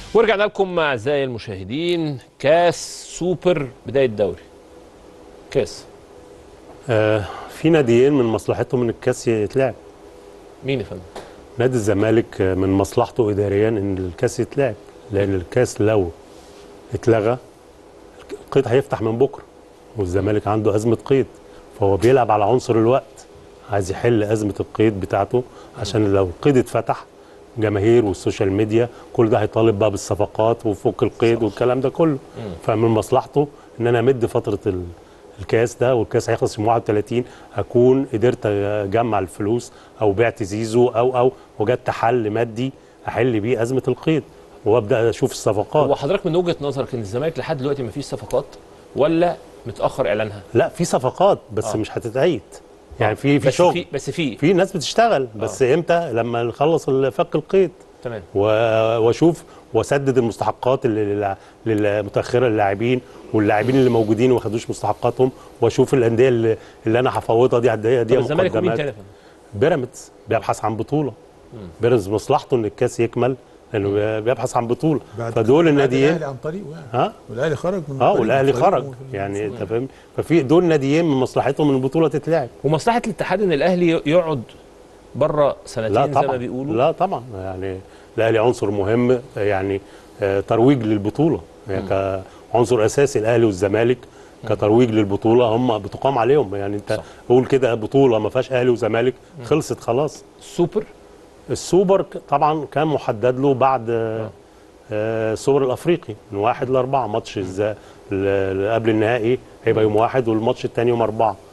ورجعنا لكم اعزائي المشاهدين كاس سوبر بدايه الدوري كاس آه في ناديين من مصلحتهم ان الكاس يتلعب مين يا فندم نادي الزمالك آه، من مصلحته اداريا ان الكاس يتلعب لان الكاس لو اتلغى القيد هيفتح من بكره والزمالك عنده ازمه قيد فهو بيلعب على عنصر الوقت عايز يحل ازمه القيد بتاعته عشان لو القيد اتفتح جماهير والسوشيال ميديا كل ده هيطالب بقى بالصفقات وفك القيد والكلام ده كله فمن مصلحته ان انا امد فتره ال- الكاس ده والكاس هيخلص يوم 31 اكون قدرت اجمع الفلوس او بعت زيزو او او وجدت حل مادي احل بيه ازمه القيد وابدا اشوف الصفقات هو حضرتك من وجهه نظرك ان الزمالك لحد دلوقتي ما فيش صفقات ولا متاخر اعلانها لا في صفقات بس آه. مش هتتعيد يعني في في بس شغل في بس في في ناس بتشتغل بس امتى لما نخلص فك القيد تمام و- واشوف واسدد المستحقات اللي للع- للمتاخره للاعبين واللاعبين اللي موجودين وما خدوش مستحقاتهم واشوف الانديه اللي, اللي انا هفوضها دي هديه طب دي الزمالك ومين مقدمات تاني يا فندم بيراميدز بيبحث عن بطوله بيراميدز مصلحته ان الكاس يكمل لانه بيبحث عن بطوله بعد فدول كده الناديين الاهلي عن طريقه يعني ها والاهلي خرج من اه طريقه، والاهلي طريقه خرج في يعني الموضوع. انت فاهم ففي دول ناديين من مصلحتهم ان البطوله تتلعب ومصلحه الاتحاد ان الاهلي يقعد بره سنتين لا زي ما طبعا بيقولوا لا طبعا يعني الاهلي عنصر مهم يعني آه، ترويج للبطوله يعني كعنصر اساسي الاهلي والزمالك كترويج للبطوله هم بتقام عليهم يعني انت صح. قول كده بطوله ما فيهاش اهلي وزمالك خلصت خلاص السوبر السوبر ك- طبعا كان محدد له بعد آه، آه، السوبر الافريقي من واحد لاربعه ماتش الز- ال- ال- قبل النهائي هيبقى يوم واحد والماتش الثاني يوم اربعه